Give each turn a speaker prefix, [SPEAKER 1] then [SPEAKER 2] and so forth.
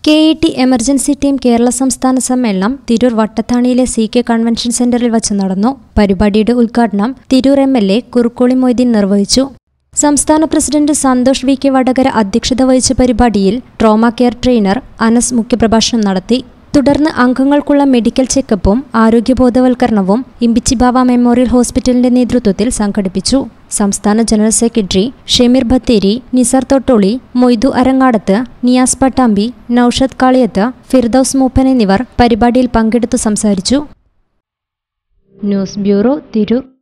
[SPEAKER 1] K E T emergency team Kerala സംസ്ഥാന സമ്മേളനം തിരൂർ വട്ടത്താണിയിലെ സി കെ കൺവെൻഷൻ സെന്ററിൽ വച്ച് നടന്നു പരിപാടിയുടെ ഉദ്ഘാടനം Tirur M L A Kurukkoli Moideen നിർവഹിച്ചു സംസ്ഥാന president Santhosh V K Vadakara അധ്യക്ഷത വഹിച്ച പരിപാടിയിൽ ട്രോമ കെയർ ട്രെയിനർ അനസ് മുഖ്യപ്രഭാഷണം നടത്തി തുടർന്ന് അംഗങ്ങൾക്കുള്ള മെഡിക്കൽ ചെക്കപ്പും ആരോഗ്യബോധവൽക്കരണവും ഇമ്പിച്ചിബാവ മെമ്മോറിയൽ ഹോസ്പിറ്റലിന്റെ നേതൃത്വത്തിൽ സംഘടിപ്പിച്ചു സംസ്ഥാന ജനറൽ സെക്രട്ടറി ഷെമീർ ബത്തേരി നിസാർ തൊട്ടോളി മൊയ്തു അരങ്ങാടത്ത് നിയാസ് പട്ടാമ്പി നൌഷദ് കാളിയത്ത് ഫിർദൌസ് മൂപ്പൻ എന്നിവർ പരിപാടിയിൽ പങ്കെടുത്തു സംസാരിച്ചു ന്യൂസ് ബ്യൂറോ തിരൂർ